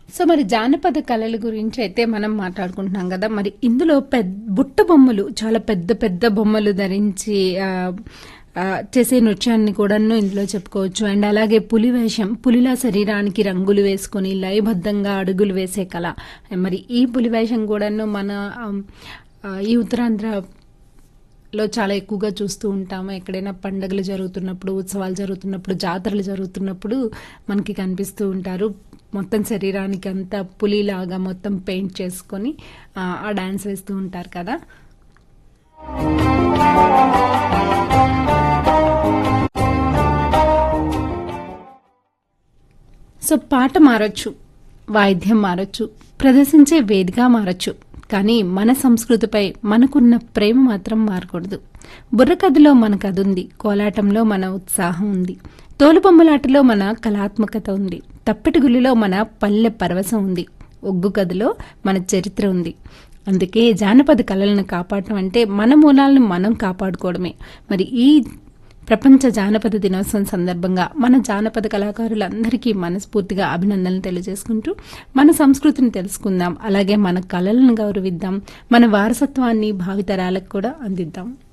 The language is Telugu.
సో మరి జానపద కళల గురించి అయితే మనం మాట్లాడుకుంటున్నాం కదా మరి ఇందులో పెద్ద బుట్ట బొమ్మలు చాలా పెద్ద పెద్ద బొమ్మలు ధరించి ఆ, ఆ, చేసే నృత్యాన్ని కూడాను ఇందులో చెప్పుకోవచ్చు అండ్ అలాగే పులి వేషం పులిలా శరీరానికి రంగులు వేసుకొని లయబద్ధంగా అడుగులు వేసే కళ మరి ఈ పులి వేషం కూడాను మన ఆ, ఆ, ఈ ఉత్తరాంధ్ర లో చాలా ఎక్కువగా చూస్తూ ఉంటాము ఎక్కడైనా పండుగలు జరుగుతున్నప్పుడు ఉత్సవాలు జరుగుతున్నప్పుడు జాతరలు జరుగుతున్నప్పుడు మనకి కనిపిస్తూ ఉంటారు మొత్తం శరీరానికి అంతా పులిలాగా మొత్తం పెయింట్ చేసుకొని ఆ, ఆ డాన్స్ వేస్తూ ఉంటారు కదా సో పాట మారొచ్చు వాయిద్యం మారొచ్చు ప్రదర్శించే వేదిక మారొచ్చు కానీ మన సంస్కృతిపై మనకున్న ప్రేమ మాత్రం మారకూడదు బుర్రకథలో మన కథ ఉంది కోలాటంలో మన ఉత్సాహం ఉంది తోలుబొమ్మలాటలో మన కళాత్మకత ఉంది తప్పెటి గులిలో మన పల్లె పరవశం ఉంది ఒగ్గు కథలో మన చరిత్ర ఉంది అందుకే జానపద కళలను కాపాడటం అంటే మన మూలాలను మనం కాపాడుకోవడమే మరి ఈ ప్రపంచ జానపద దినోత్సవం సందర్భంగా మన జానపద కళాకారులందరికీ మనస్ఫూర్తిగా అభినందనలు తెలియజేసుకుంటూ మన సంస్కృతిని తెలుసుకుందాం అలాగే మన కళలను గౌరవిద్దాం మన వారసత్వాన్ని భావితరాలకు కూడా అందిద్దాం